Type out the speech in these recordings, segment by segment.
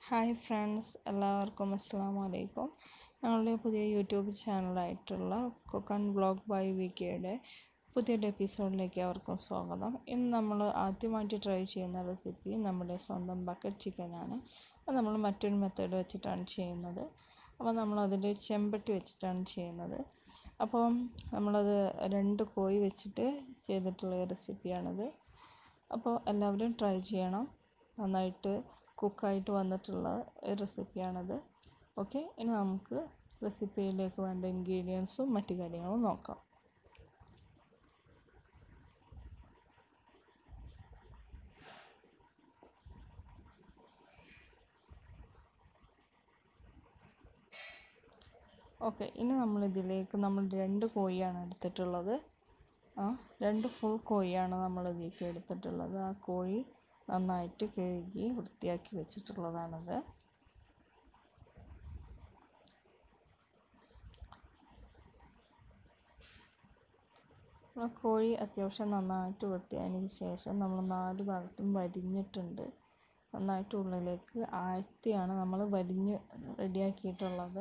hi friends എല്ലാവർക്കും അസ്സാം വലൈക്കും ഞങ്ങളുടെ പുതിയ യൂട്യൂബ് ചാനലായിട്ടുള്ള cook and vlog by V കെയുടെ പുതിയൊരു എപ്പിസോഡിലേക്ക് അവർക്കും സ്വാഗതം ഇന്ന് നമ്മൾ ആദ്യമായിട്ട് ട്രൈ ചെയ്യുന്ന റെസിപ്പി നമ്മുടെ സ്വന്തം ബക്കറ്റ് ചിക്കനാണ് അത് നമ്മൾ മറ്റൊരു മെത്തേഡ് വെച്ചിട്ടാണ് ചെയ്യുന്നത് അപ്പോൾ നമ്മളതിൽ ചെമ്പട്ടി വെച്ചിട്ടാണ് ചെയ്യുന്നത് അപ്പം നമ്മളത് രണ്ട് കോഴി വെച്ചിട്ട് ചെയ്തിട്ടുള്ള റെസിപ്പിയാണിത് അപ്പോൾ എല്ലാവരും ട്രൈ ചെയ്യണം നന്നായിട്ട് കുക്കായിട്ട് വന്നിട്ടുള്ള റെസിപ്പിയാണത് ഓക്കെ ഇനി നമുക്ക് റെസിപ്പിയിലേക്ക് വേണ്ട ഇൻഗ്രീഡിയൻസും മറ്റു കാര്യങ്ങളും നോക്കാം ഓക്കെ ഇനി നമ്മൾ ഇതിലേക്ക് നമ്മൾ രണ്ട് കോഴിയാണ് എടുത്തിട്ടുള്ളത് ആ രണ്ട് ഫുൾ കോഴിയാണ് നമ്മൾ ഇതിലേക്ക് എടുത്തിട്ടുള്ളത് ആ കോഴി നന്നായിട്ട് കഴുകി വൃത്തിയാക്കി വെച്ചിട്ടുള്ളതാണത് കോഴി അത്യാവശ്യം നന്നായിട്ട് വൃത്തിയായതിന് ശേഷം നമ്മൾ നാല് ഭാഗത്തും വരിഞ്ഞിട്ടുണ്ട് നന്നായിട്ട് ഉള്ളിലേക്ക് ആഴ്ത്തിയാണ് നമ്മൾ വരിഞ്ഞ് റെഡിയാക്കിയിട്ടുള്ളത്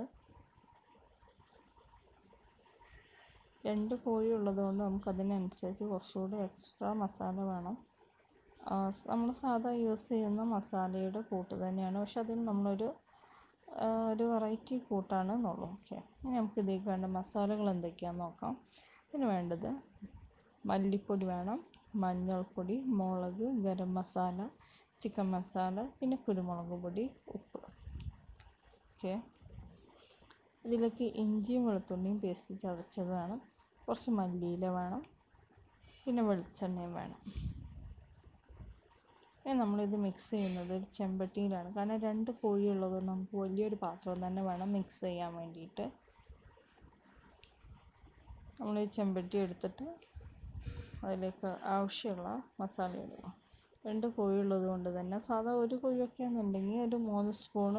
രണ്ട് കോഴി ഉള്ളതുകൊണ്ട് നമുക്ക് അതിനനുസരിച്ച് കുറച്ചുകൂടി എക്സ്ട്രാ മസാല വേണം നമ്മൾ സാധാ യൂസ് ചെയ്യുന്ന മസാലയുടെ കൂട്ട് തന്നെയാണ് പക്ഷെ അതിന് നമ്മളൊരു ഒരു വെറൈറ്റി കൂട്ടാണ് എന്നുള്ളൂ ഓക്കെ ഇനി നമുക്ക് ഇതിലേക്ക് വേണ്ട മസാലകൾ എന്തൊക്കെയാണെന്ന് നോക്കാം ഇതിന് വേണ്ടത് മല്ലിപ്പൊടി വേണം മഞ്ഞൾപ്പൊടി മുളക് ഗരം മസാല ചിക്കൻ മസാല പിന്നെ കുരുമുളക് പൊടി ഉപ്പ് ഓക്കെ ഇതിലേക്ക് ഇഞ്ചിയും വെളുത്തുള്ളിയും പേസ്റ്റ് ചതച്ചത് വേണം കുറച്ച് മല്ലിയില വേണം പിന്നെ വെളിച്ചെണ്ണയും വേണം ഇനി നമ്മളിത് മിക്സ് ചെയ്യുന്നത് ഒരു ചെമ്പട്ടിയിലാണ് കാരണം രണ്ട് കോഴി ഉള്ളതുകൊണ്ട് നമുക്ക് വലിയൊരു പാത്രം തന്നെ വേണം മിക്സ് ചെയ്യാൻ വേണ്ടിയിട്ട് നമ്മൾ ഈ ചെമ്പട്ടി എടുത്തിട്ട് അതിലേക്ക് ആവശ്യമുള്ള മസാല ഇടണം രണ്ട് കോഴി ഉള്ളത് കൊണ്ട് തന്നെ സാധാ ഒരു കോഴിയൊക്കെ എന്നുണ്ടെങ്കിൽ ഒരു മൂന്ന് സ്പൂണ്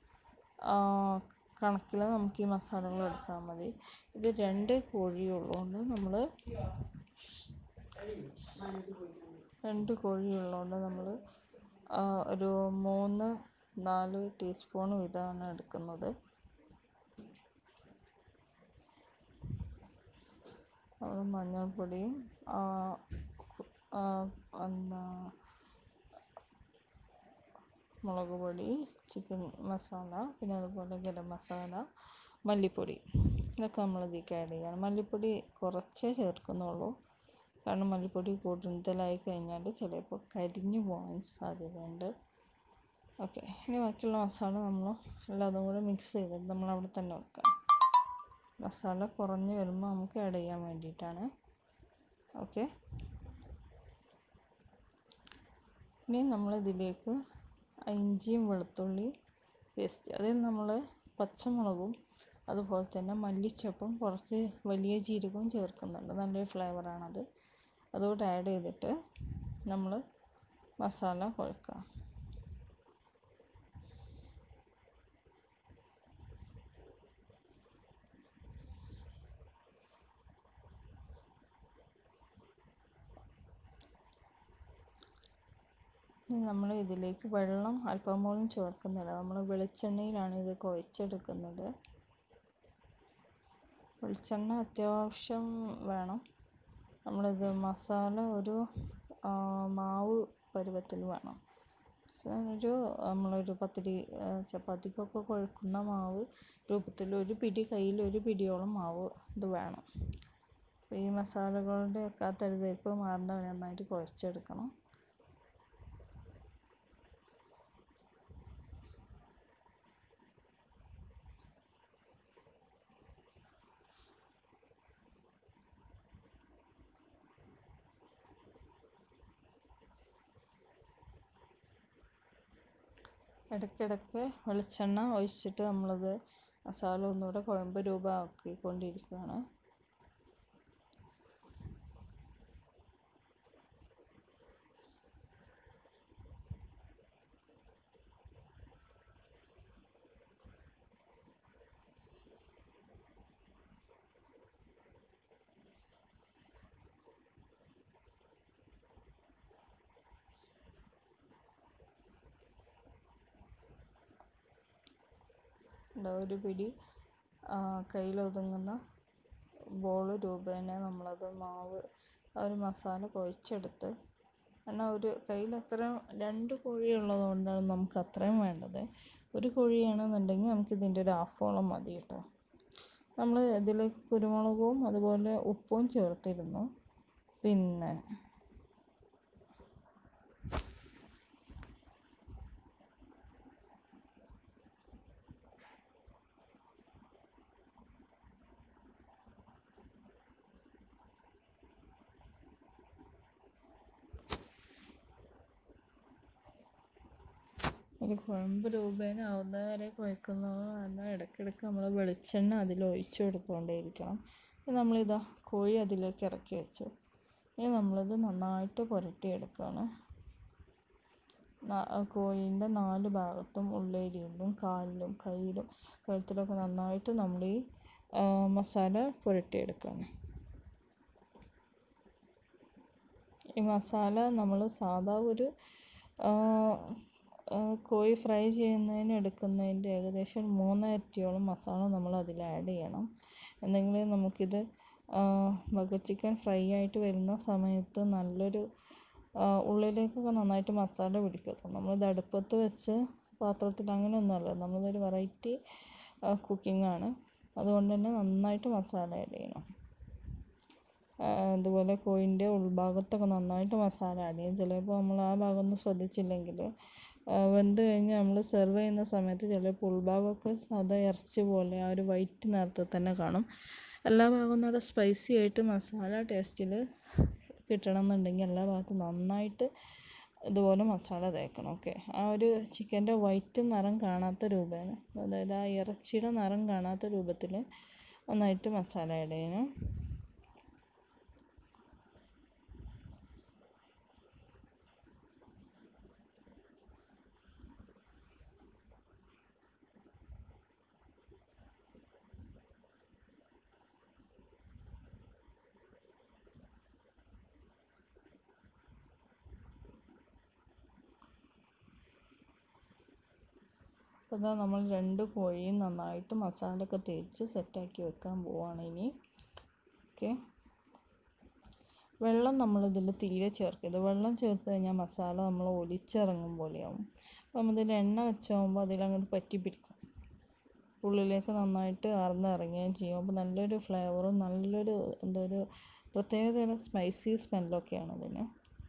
കണക്കിൽ നമുക്ക് ഈ മസാലകൾ എടുത്താൽ മതി ഇത് രണ്ട് കോഴി ഉള്ളതുകൊണ്ട് നമ്മൾ രണ്ട് കോഴി ഉള്ളതുകൊണ്ട് നമ്മൾ ഒരു മൂന്ന് നാല് ടീസ്പൂൺ വീതമാണ് എടുക്കുന്നത് നമ്മൾ മഞ്ഞൾപ്പൊടിയും എന്താ മുളക് പൊടി ചിക്കൻ മസാല പിന്നെ അതുപോലെ ഗരം മസാല മല്ലിപ്പൊടി ഇതൊക്കെ നമ്മൾ ഇതിലേക്ക് ആഡ് ചെയ്യണം മല്ലിപ്പൊടി കുറച്ചേ ചേർക്കുന്നുള്ളൂ കാരണം മല്ലിപ്പൊടി കൂടുതലായി കഴിഞ്ഞാൽ ചിലപ്പോൾ കരിഞ്ഞു പോകാൻ സാധ്യതയുണ്ട് ഓക്കെ ഇനി ബാക്കിയുള്ള മസാല നമ്മൾ എല്ലാതും കൂടെ മിക്സ് ചെയ്തിട്ട് നമ്മൾ അവിടെ തന്നെ വെക്കാം മസാല കുറഞ്ഞ് വരുമ്പോൾ നമുക്ക് ആഡ് ചെയ്യാൻ വേണ്ടിയിട്ടാണ് ഓക്കെ ഇനി നമ്മളിതിലേക്ക് ഇഞ്ചിയും വെളുത്തുള്ളിയും പേസ്റ്റ് അതിൽ നമ്മൾ പച്ചമുളകും അതുപോലെ തന്നെ മല്ലിച്ചപ്പും കുറച്ച് വലിയ ജീരകവും ചേർക്കുന്നുണ്ട് നല്ലൊരു ഫ്ലേവറാണത് അതുകൂടെ ആഡ് ചെയ്തിട്ട് നമ്മൾ മസാല കുഴക്കുക നമ്മൾ ഇതിലേക്ക് വെള്ളം അല്പം പോലും ചേർക്കുന്നില്ല നമ്മൾ വെളിച്ചെണ്ണയിലാണ് ഇത് കുഴച്ചെടുക്കുന്നത് വെളിച്ചെണ്ണ അത്യാവശ്യം വേണം നമ്മളിത് മസാല ഒരു മാവ് പരുവത്തിൽ വേണം ഒരു നമ്മളൊരു പത്തിരി ചപ്പാത്തിക്കൊക്കെ കുഴക്കുന്ന മാവ് രൂപത്തിൽ ഒരു പിടി കയ്യിൽ ഒരു പിടിയോളം മാവ് ഇത് വേണം ഈ മസാലകളുടെ ഒക്കെ ആ തരുതരിപ്പ് മാറുന്നവരെ നന്നായിട്ട് കുഴച്ചെടുക്കണം ഇടയ്ക്കിടയ്ക്ക് വെളിച്ചെണ്ണ ഒഴിച്ചിട്ട് നമ്മളത് മസാല ഒന്നുകൂടെ കുഴമ്പ് രൂപമാക്കിക്കൊണ്ടിരിക്കുകയാണ് ഉണ്ടാവും ഒരു പിടി കയ്യിലൊതുങ്ങുന്ന ബോൾ രൂപേണ നമ്മളത് മാവ് ആ ഒരു മസാല കുഴച്ചെടുത്ത് കാരണം ഒരു കയ്യിൽ അത്ര രണ്ട് കോഴി ഉള്ളത് കൊണ്ടാണ് നമുക്ക് അത്രയും വേണ്ടത് ഒരു കോഴിയാണെന്നുണ്ടെങ്കിൽ നമുക്ക് ഇതിൻ്റെ ഒരു ഹാഫോളം മതി കേട്ടോ നമ്മൾ ഇതിലേക്ക് കുരുമുളകും അതുപോലെ ഉപ്പും ചേർത്തിരുന്നു പിന്നെ ഒരു കുഴമ്പ് രൂപേണ ആവുന്ന വരെ കുഴക്കുന്നത് കാരണം ഇടയ്ക്കിടയ്ക്ക് നമ്മൾ വെളിച്ചെണ്ണ അതിൽ ഒഴിച്ചു കൊടുത്തുകൊണ്ടേയിരിക്കണം നമ്മളിതാ കോഴി അതിലേക്ക് ഇറക്കി വെച്ചു ഇനി നമ്മളിത് നന്നായിട്ട് പുരട്ടിയെടുക്കുകയാണ് കോഴീൻ്റെ നാല് ഭാഗത്തും ഉള്ളേരിയിലും കാലിലും കയ്യിലും കഴുത്തിലൊക്കെ നന്നായിട്ട് നമ്മൾ ഈ മസാല പുരട്ടിയെടുക്കുകയാണ് ഈ മസാല നമ്മൾ സാധാ ഒരു കോഴി ഫ്രൈ ചെയ്യുന്നതിന് എടുക്കുന്നതിൻ്റെ ഏകദേശം മൂന്നിരട്ടിയോളം മസാല നമ്മൾ അതിൽ ആഡ് ചെയ്യണം എന്തെങ്കിലും നമുക്കിത് ബഗർ ചിക്കൻ ഫ്രൈ ആയിട്ട് വരുന്ന സമയത്ത് നല്ലൊരു ഉള്ളിലേക്കൊക്കെ നന്നായിട്ട് മസാല പിടിക്കത്തുള്ളൂ നമ്മളിത് അടുപ്പത്ത് വെച്ച് പാത്രത്തിൽ അങ്ങനെയൊന്നുമല്ല നമ്മളിതൊരു വെറൈറ്റി കുക്കിംഗ് ആണ് അതുകൊണ്ട് തന്നെ നന്നായിട്ട് മസാല ആഡ് ചെയ്യണം അതുപോലെ കോഴിൻ്റെ ഉൾഭാഗത്തൊക്കെ നന്നായിട്ട് മസാല ആഡ് ചെയ്യും ചിലപ്പോൾ നമ്മൾ ആ ഭാഗമൊന്നും ശ്രദ്ധിച്ചില്ലെങ്കിൽ വെന്ത് കഴിഞ്ഞ് നമ്മൾ സെർവ് ചെയ്യുന്ന സമയത്ത് ചിലപ്പോൾ ഉൾഭാഗമൊക്കെ സാധാ ഇറച്ചി പോലെ ആ ഒരു വൈറ്റ് നിറത്തിൽ തന്നെ കാണും എല്ലാ ഭാഗവും നല്ല സ്പൈസി ആയിട്ട് മസാല ടേസ്റ്റിൽ കിട്ടണം എന്നുണ്ടെങ്കിൽ എല്ലാ ഭാഗത്തും നന്നായിട്ട് ഇതുപോലെ മസാല തേക്കണം ഓക്കെ ആ ഒരു ചിക്കൻ്റെ വൈറ്റ് നിറം കാണാത്ത രൂപേണ അതായത് ആ ഇറച്ചിയുടെ നിറം കാണാത്ത രൂപത്തിൽ നന്നായിട്ട് മസാല ആഡ് ചെയ്യണം അപ്പോൾ ഇതാ നമ്മൾ രണ്ട് കോഴിയും നന്നായിട്ട് മസാലയൊക്കെ തേച്ച് സെറ്റാക്കി വെക്കാൻ പോവാണ് ഇനി ഓക്കെ വെള്ളം നമ്മളിതിൽ തീരെ ചേർക്കരുത് വെള്ളം ചേർത്ത് കഴിഞ്ഞാൽ മസാല നമ്മൾ ഒലിച്ചിറങ്ങും പോലെയാവും അപ്പം ഇതിൽ എണ്ണ വെച്ചാകുമ്പോൾ അതിലങ്ങോട്ട് പറ്റി പിടിക്കും ഉള്ളിലേക്ക് നന്നായിട്ട് ഇറങ്ങുകയും ചെയ്യും അപ്പോൾ നല്ലൊരു ഫ്ലേവറും നല്ലൊരു എന്താ ഒരു പ്രത്യേകതരം സ്പൈസി സ്മെല്ലൊക്കെയാണ് അതിന്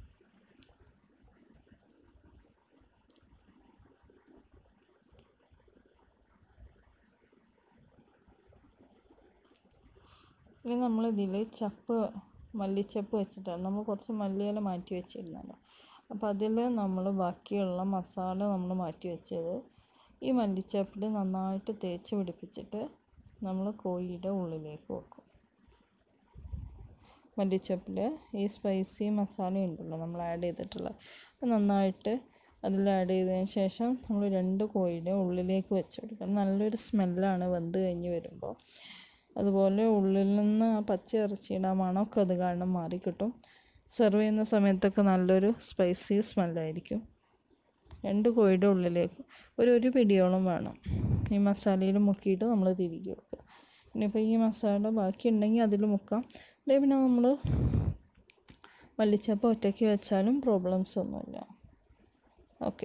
ഇനി നമ്മളിതിൽ ചപ്പ് മല്ലിച്ചപ്പ് വെച്ചിട്ടാണ് നമ്മൾ കുറച്ച് മല്ലിയില മാറ്റി വെച്ചിരുന്നല്ലോ അപ്പോൾ അതിൽ നമ്മൾ ബാക്കിയുള്ള മസാല നമ്മൾ മാറ്റി വെച്ചത് ഈ മല്ലിച്ചപ്പിൽ നന്നായിട്ട് തേച്ച് പിടിപ്പിച്ചിട്ട് നമ്മൾ കോഴിയുടെ ഉള്ളിലേക്ക് വെക്കും മല്ലിച്ചപ്പിൽ ഈ സ്പൈസി മസാല ഉണ്ടല്ലോ നമ്മൾ ആഡ് ചെയ്തിട്ടുള്ളത് അത് നന്നായിട്ട് അതിൽ ആഡ് ചെയ്തതിന് ശേഷം നമ്മൾ രണ്ട് കോഴിയുടെ ഉള്ളിലേക്ക് വെച്ച് കൊടുക്കണം നല്ലൊരു സ്മെല്ലാണ് വെന്ത് കഴിഞ്ഞ് വരുമ്പോൾ അതുപോലെ ഉള്ളിൽ നിന്ന് ആ പച്ച ഇറച്ചിയുടെ ആ മണമൊക്കെ അത് കാരണം മാറിക്കിട്ടും സെർവ് ചെയ്യുന്ന സമയത്തൊക്കെ നല്ലൊരു സ്പൈസി സ്മെല്ലായിരിക്കും രണ്ട് കോഴിയുടെ ഉള്ളിലേക്ക് ഒരു ഒരു പിടിയോളം വേണം ഈ മസാലയിൽ മുക്കിയിട്ട് നമ്മൾ തിരികെ വെക്കുക ഇനിയിപ്പോൾ ഈ മസാല ബാക്കി ഉണ്ടെങ്കിൽ അതിൽ മുക്കാം അല്ലെങ്കിൽ പിന്നെ നമ്മൾ മല്ലിച്ചപ്പ് ഒറ്റയ്ക്ക് വെച്ചാലും പ്രോബ്ലംസ് ഒന്നുമില്ല ഓക്കെ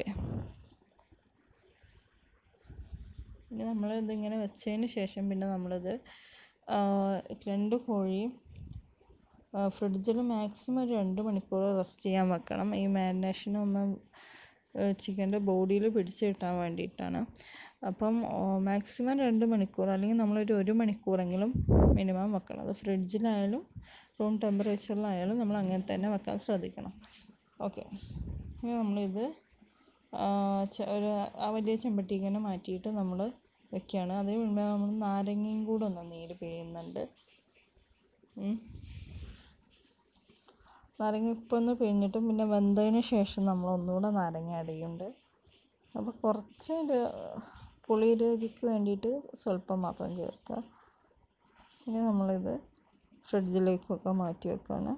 ഇനി നമ്മൾ ഇതിങ്ങനെ വെച്ചതിന് ശേഷം പിന്നെ നമ്മളിത് രണ്ട് കോഴിയും ഫ്രിഡ്ജിൽ മാക്സിമം ഒരു രണ്ട് മണിക്കൂർ റെസ്റ്റ് ചെയ്യാൻ വെക്കണം ഈ മാരിനേഷൻ ഒന്ന് ചിക്കൻ്റെ ബോഡിയിൽ പിടിച്ച് കിട്ടാൻ വേണ്ടിയിട്ടാണ് അപ്പം മാക്സിമം രണ്ട് മണിക്കൂർ അല്ലെങ്കിൽ നമ്മളൊരു ഒരു മണിക്കൂറെങ്കിലും മിനിമം വെക്കണം അത് ഫ്രിഡ്ജിലായാലും റൂം ടെമ്പറേച്ചറിലായാലും നമ്മൾ അങ്ങനെ തന്നെ വെക്കാൻ ശ്രദ്ധിക്കണം ഓക്കെ ഇനി നമ്മളിത് ഒരു ആ വലിയ ചെമ്പട്ടിക്ക് തന്നെ മാറ്റിയിട്ട് നമ്മൾ വെക്കുകയാണ് അതേ മുൻപേ നമ്മൾ നാരങ്ങയും കൂടെ ഒന്ന് നീര് പിഴിയുന്നുണ്ട് നാരങ്ങ ഇപ്പം ഒന്ന് പിഴിഞ്ഞിട്ടും പിന്നെ വെന്തതിന് ശേഷം നമ്മൾ ഒന്നുകൂടെ നാരങ്ങ ആഡ് ചെയ്യുന്നുണ്ട് അപ്പോൾ കുറച്ച് ഒരു പുളി രുചിക്ക് വേണ്ടിയിട്ട് സ്വല്പം മാത്രം ചേർക്കുക ഇനി നമ്മളിത് ഫ്രിഡ്ജിലേക്കൊക്കെ മാറ്റി വെക്കുകയാണ്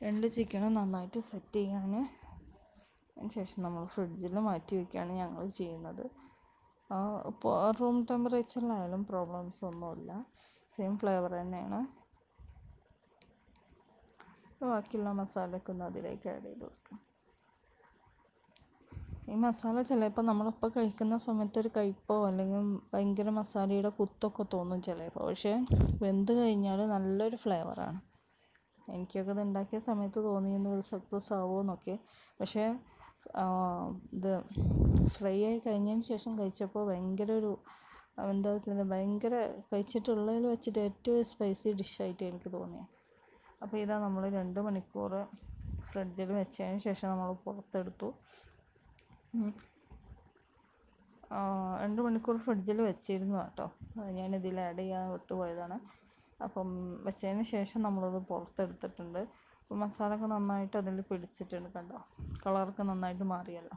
രണ്ട് ചിക്കനും നന്നായിട്ട് സെറ്റ് ചെയ്യാൻ അതിന് ശേഷം നമ്മൾ ഫ്രിഡ്ജിൽ മാറ്റി വയ്ക്കുകയാണ് ഞങ്ങൾ ചെയ്യുന്നത് ഇപ്പോൾ റൂം ടെമ്പറേച്ചറിലായാലും പ്രോബ്ലംസ് ഒന്നുമില്ല സെയിം ഫ്ലേവർ തന്നെയാണ് ബാക്കിയുള്ള മസാലയൊക്കെ ഒന്ന് അതിലേക്ക് ആഡ് ചെയ്ത് കൊടുക്കാം ഈ മസാല ചിലപ്പോൾ നമ്മളിപ്പോൾ കഴിക്കുന്ന സമയത്ത് ഒരു കയ്പോ അല്ലെങ്കിൽ ഭയങ്കര മസാലയുടെ കുത്തൊക്കെ തോന്നും ചിലപ്പോൾ പക്ഷേ വെന്ത് കഴിഞ്ഞാൽ നല്ലൊരു ഫ്ലേവറാണ് എനിക്കൊക്കെ ഇത് ഉണ്ടാക്കിയ സമയത്ത് തോന്നിയിരുന്നു ഇത് സക്സസ് ആവുമെന്നൊക്കെ പക്ഷേ ഇത് ഫ്രൈ ആയി കഴിഞ്ഞതിന് ശേഷം കഴിച്ചപ്പോൾ ഭയങ്കര ഒരു എന്താ വെച്ചാൽ ഭയങ്കര കഴിച്ചിട്ടുള്ളതിൽ വെച്ചിട്ട് ഏറ്റവും സ്പൈസി ഡിഷായിട്ട് എനിക്ക് തോന്നിയത് അപ്പോൾ ഇതാ നമ്മൾ രണ്ട് മണിക്കൂർ ഫ്രിഡ്ജിൽ വെച്ചതിന് ശേഷം നമ്മൾ പുറത്തെടുത്തു രണ്ട് മണിക്കൂർ ഫ്രിഡ്ജിൽ വെച്ചിരുന്നു കേട്ടോ ഞാൻ ഇതിൽ ആഡ് ചെയ്യാൻ വിട്ടുപോയതാണ് അപ്പം വെച്ചതിന് ശേഷം നമ്മളത് പുറത്തെടുത്തിട്ടുണ്ട് അപ്പം മസാല ഒക്കെ നന്നായിട്ട് അതിൽ പിടിച്ചിട്ടുണ്ട് കണ്ടോ കളറൊക്കെ നന്നായിട്ട് മാറിയല്ലോ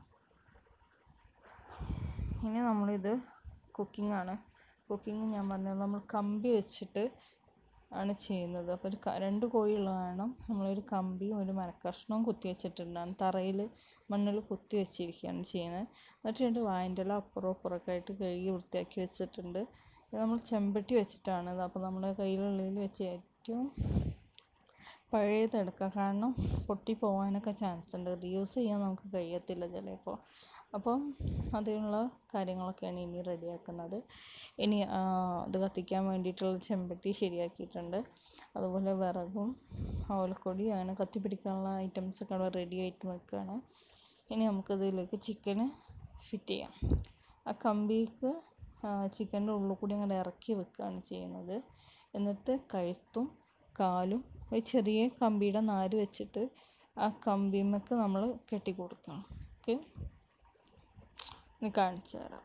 ഇനി നമ്മളിത് കുക്കിംഗ് ആണ് കുക്കിംഗ് ഞാൻ പറഞ്ഞത് നമ്മൾ കമ്പി വെച്ചിട്ട് ആണ് ചെയ്യുന്നത് അപ്പോൾ ഒരു രണ്ട് കോഴിയുള്ള കാരണം നമ്മളൊരു കമ്പിയും ഒരു മരക്കഷ്ണവും കുത്തി വെച്ചിട്ടുണ്ടാണ് തറയിൽ മണ്ണിൽ കുത്തി വെച്ചിരിക്കുകയാണ് ചെയ്യുന്നത് എന്നിട്ട് രണ്ട് വായൻ്റെ ഇല അപ്പുറം അപ്പുറമൊക്കെ ആയിട്ട് കഴുകി വൃത്തിയാക്കി വെച്ചിട്ടുണ്ട് ഇത് നമ്മൾ ചെമ്പട്ടി വെച്ചിട്ടാണ് അപ്പോൾ നമ്മുടെ കയ്യിലുള്ളിൽ വെച്ച് ഏറ്റവും പഴയതെടുക്കുക കാരണം പൊട്ടി പോകാനൊക്കെ ചാൻസ് ഉണ്ട് റീയൂസ് ചെയ്യാൻ നമുക്ക് കഴിയത്തില്ല ചിലപ്പോൾ അപ്പം അതിനുള്ള കാര്യങ്ങളൊക്കെയാണ് ഇനി റെഡിയാക്കുന്നത് ഇനി ഇത് കത്തിക്കാൻ വേണ്ടിയിട്ടുള്ള ചെമ്പട്ടി ശരിയാക്കിയിട്ടുണ്ട് അതുപോലെ വിറകും ഓലക്കൊടി അങ്ങനെ കത്തിപ്പിടിക്കാനുള്ള ഐറ്റംസൊക്കെ അവിടെ റെഡി ആയിട്ട് നിൽക്കുകയാണ് ഇനി നമുക്കിതിലേക്ക് ചിക്കന് ഫിറ്റ് ചെയ്യാം ആ കമ്പിക്ക് ചിക്കൻ്റെ ഉള്ളിൽ കൂടി അങ്ങോട്ട് ഇറക്കി വെക്കുകയാണ് ചെയ്യുന്നത് എന്നിട്ട് കഴുത്തും കാലും ഒരു ചെറിയ കമ്പിയുടെ നാര് വെച്ചിട്ട് ആ കമ്പിമക്ക് നമ്മൾ കെട്ടി കൊടുക്കണം ഓക്കെ ഇനി കാണിച്ചു തരാം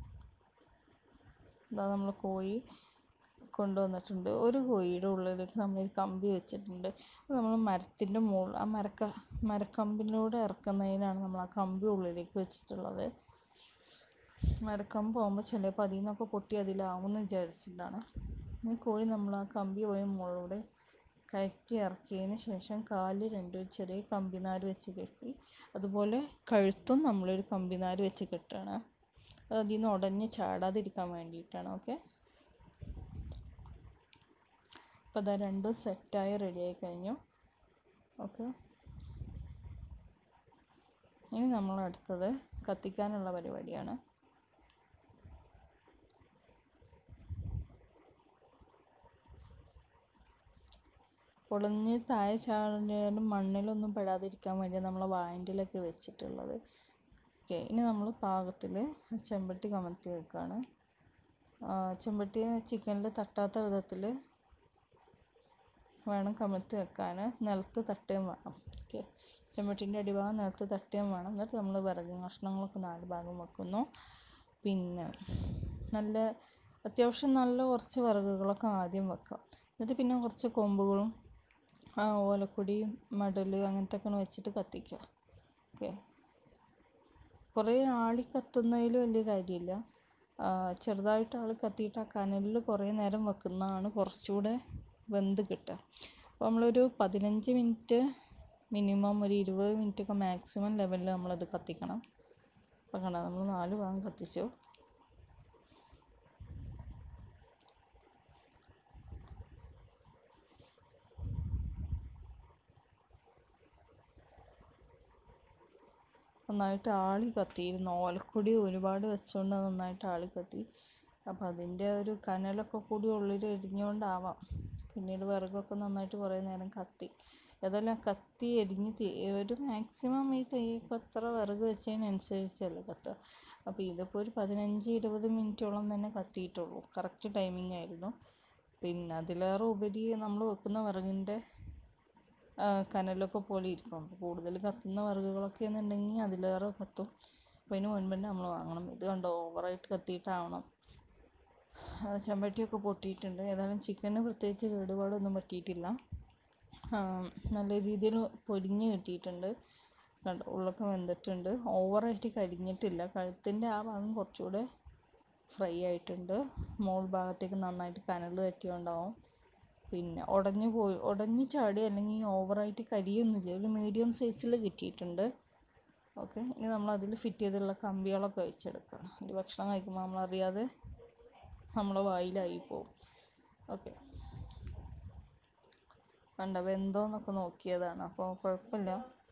ഇതാ നമ്മൾ കോഴി കൊണ്ടുവന്നിട്ടുണ്ട് ഒരു കോഴിയുടെ ഉള്ളിലേക്ക് നമ്മൾ ഈ കമ്പി വെച്ചിട്ടുണ്ട് നമ്മൾ മരത്തിൻ്റെ മുകളിൽ ആ മരക്ക മരക്കമ്പിലൂടെ ഇറക്കുന്നതിനാണ് നമ്മൾ ആ കമ്പി ഉള്ളിലേക്ക് വെച്ചിട്ടുള്ളത് മരക്കമ്പ് പോകുമ്പോൾ ചിലപ്പോൾ അതിൽ നിന്നൊക്കെ പൊട്ടി അതിലാവുമെന്ന് വിചാരിച്ചിട്ടാണ് ഈ കോഴി നമ്മൾ ആ കമ്പി പോയി മുകളിലൂടെ കയറ്റി ഇറക്കിയതിന് ശേഷം കാല് രണ്ടും ചെറിയ കമ്പിനാര് വെച്ച് കെട്ടി അതുപോലെ കഴുത്തും നമ്മളൊരു കമ്പിനാര് വെച്ച് കെട്ടുകയാണ് അത് അതിൽ നിന്ന് ഉടഞ്ഞ് ചാടാതിരിക്കാൻ വേണ്ടിയിട്ടാണ് ഓക്കെ അപ്പോൾ അതാ രണ്ടും സെറ്റായി റെഡിയായി കഴിഞ്ഞു ഓക്കെ ഇനി നമ്മൾ അടുത്തത് കത്തിക്കാനുള്ള പരിപാടിയാണ് പൊളഞ്ഞ് താഴെ ചാടാനും മണ്ണിലൊന്നും പെടാതിരിക്കാൻ വേണ്ടി നമ്മൾ വായൻ്റിലൊക്കെ വെച്ചിട്ടുള്ളത് ഓക്കെ ഇനി നമ്മൾ പാകത്തിൽ ചെമ്പട്ടി കമത്തി വെക്കുകയാണ് ചെമ്പട്ടി ചിക്കനിൽ തട്ടാത്ത വിധത്തിൽ വേണം കമത്തി വെക്കാൻ നിലത്ത് തട്ടുകയും വേണം ഓക്കെ ചെമ്പട്ടീൻ്റെ അടിഭാഗം നിലത്ത് തട്ടുകയും വേണം എന്നിട്ട് നമ്മൾ വിറക് കഷ്ണങ്ങളൊക്കെ നാല് ഭാഗം വെക്കുന്നു പിന്നെ നല്ല അത്യാവശ്യം നല്ല കുറച്ച് വിറകുകളൊക്കെ ആദ്യം വെക്കാം എന്നിട്ട് പിന്നെ കുറച്ച് കൊമ്പുകളും ആ ഓലക്കൊടിയും മടൽ അങ്ങനത്തെ ഒക്കെ വെച്ചിട്ട് കത്തിക്കുക ഓക്കെ കുറേ ആളി കത്തുന്നതിൽ വലിയ കാര്യമില്ല ചെറുതായിട്ട് ആൾ കത്തിയിട്ട് ആ കനലിൽ കുറേ നേരം വെക്കുന്നതാണ് കുറച്ചുകൂടെ വെന്ത് കിട്ടുക അപ്പോൾ നമ്മളൊരു പതിനഞ്ച് മിനിറ്റ് മിനിമം ഒരു ഇരുപത് മിനിറ്റ് ഒക്കെ മാക്സിമം ലെവലിൽ നമ്മളത് കത്തിക്കണം അപ്പോൾ കണ്ട നമ്മൾ നാല് ഭാഗം കത്തിച്ചു നന്നായിട്ട് ആളി കത്തിയിരുന്നു ഓലക്കൊടി ഒരുപാട് വെച്ചുകൊണ്ട് നന്നായിട്ട് ആളി കത്തി അപ്പോൾ അതിൻ്റെ ഒരു കനലൊക്കെ കൂടി ഉള്ളിൽ എരിഞ്ഞുകൊണ്ടാവാം പിന്നീട് വിറകൊക്കെ നന്നായിട്ട് കുറേ നേരം കത്തി അതെല്ലാം കത്തി എരിഞ്ഞ് തീ ഒരു മാക്സിമം ഈ തീക്ക് എത്ര വിറക് വെച്ചതിനനുസരിച്ചല്ലേ കത്തുക അപ്പോൾ ഇതിപ്പോൾ ഒരു പതിനഞ്ച് ഇരുപത് മിനിറ്റോളം തന്നെ കത്തിയിട്ടുള്ളൂ കറക്റ്റ് ടൈമിംഗ് ആയിരുന്നു പിന്നെ അതിലേറെ ഉപരി നമ്മൾ വെക്കുന്ന വിറകിൻ്റെ കനലൊക്കെ പോലെ ഇരിക്കും അപ്പോൾ കൂടുതൽ കത്തുന്ന വിറകുകളൊക്കെ എന്നുണ്ടെങ്കിൽ അതിലേറെ കത്തും അപ്പോൾ അതിന് മുൻപ് തന്നെ നമ്മൾ വാങ്ങണം ഇത് കണ്ടോ ഓവറായിട്ട് കത്തിയിട്ടാവണം ചെമ്പട്ടിയൊക്കെ പൊട്ടിയിട്ടുണ്ട് ഏതായാലും ചിക്കന് പ്രത്യേകിച്ച് കേടുപാടൊന്നും പറ്റിയിട്ടില്ല നല്ല രീതിയിൽ പൊരിഞ്ഞ് കിട്ടിയിട്ടുണ്ട് കണ്ടോ ഉള്ളൊക്കെ വെന്തിട്ടുണ്ട് ഓവറായിട്ട് കരിഞ്ഞിട്ടില്ല കഴുത്തിൻ്റെ ആ ഭാഗം കുറച്ചുകൂടെ ഫ്രൈ ആയിട്ടുണ്ട് മോൾ ഭാഗത്തേക്ക് നന്നായിട്ട് കനൽ തട്ടിയുണ്ടാവും പിന്നെ ഉടഞ്ഞു പോയി ഉടഞ്ഞു ചാടി അല്ലെങ്കിൽ ഓവറായിട്ട് കരിയൊന്നും ചെയ്യും ഒരു മീഡിയം സൈസിൽ കിട്ടിയിട്ടുണ്ട് ഓക്കെ ഇനി നമ്മൾ അതിൽ ഫിറ്റ് ചെയ്തുള്ള കമ്പികളൊക്കെ വെച്ചെടുക്കുക ഇനി ഭക്ഷണം കഴിക്കുമ്പോൾ നമ്മളറിയാതെ നമ്മളെ വായിലായി പോവും ഓക്കെ വേണ്ട വെന്തോന്നൊക്കെ നോക്കിയതാണ് അപ്പോൾ കുഴപ്പമില്ല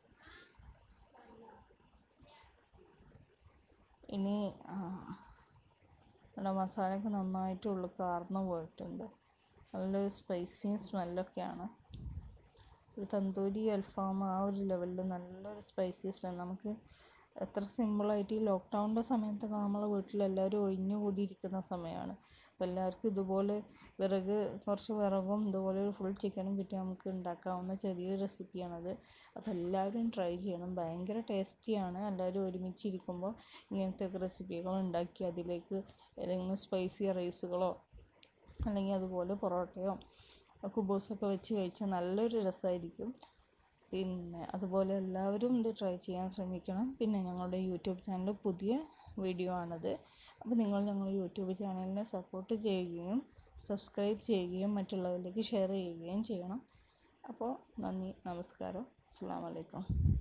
ഇനി ആ, ഇവിടെ മസാലയൊക്കെ നന്നായിട്ട് ഉള്ളിൽ കാർന്നു പോയിട്ടുണ്ട് നല്ലൊരു സ്പൈസിയും സ്മെല്ലൊക്കെയാണ് ഒരു തന്തൂരി അൽഫാം ആ ഒരു ലെവലിൽ നല്ലൊരു സ്പൈസി സ്മെൽ നമുക്ക് എത്ര സിമ്പിളായിട്ട് ഈ ലോക്ക്ഡൗണിൻ്റെ സമയത്തൊക്കെ നമ്മളെ വീട്ടിലെല്ലാവരും ഒഴിഞ്ഞു കൂടിയിരിക്കുന്ന സമയമാണ് അപ്പോൾ എല്ലാവർക്കും ഇതുപോലെ വിറക് കുറച്ച് വിറകും ഇതുപോലെ ഒരു ഫുൾ ചിക്കനും കിട്ടി നമുക്ക് ഉണ്ടാക്കാവുന്ന ചെറിയൊരു റെസിപ്പിയാണത് അപ്പോൾ എല്ലാവരും ട്രൈ ചെയ്യണം ഭയങ്കര ടേസ്റ്റിയാണ് എല്ലാവരും ഒരുമിച്ചിരിക്കുമ്പോൾ ഇങ്ങനത്തെ ഒക്കെ റെസിപ്പികൾ ഉണ്ടാക്കി അതിലേക്ക് ഏതെങ്കിലും സ്പൈസി റൈസുകളോ അല്ലെങ്കിൽ അതുപോലെ പൊറോട്ടയോ കുബൂസൊക്കെ വെച്ച് കഴിച്ചാൽ നല്ലൊരു രസമായിരിക്കും പിന്നെ അതുപോലെ എല്ലാവരും ഇത് ട്രൈ ചെയ്യാൻ ശ്രമിക്കണം പിന്നെ ഞങ്ങളുടെ യൂട്യൂബ് ചാനൽ പുതിയ വീഡിയോ ആണത് അപ്പോൾ നിങ്ങൾ ഞങ്ങളുടെ യൂട്യൂബ് ചാനലിനെ സപ്പോർട്ട് ചെയ്യുകയും സബ്സ്ക്രൈബ് ചെയ്യുകയും മറ്റുള്ളവരിലേക്ക് ഷെയർ ചെയ്യുകയും ചെയ്യണം അപ്പോൾ നന്ദി നമസ്കാരം അസ്സാം വലൈക്കും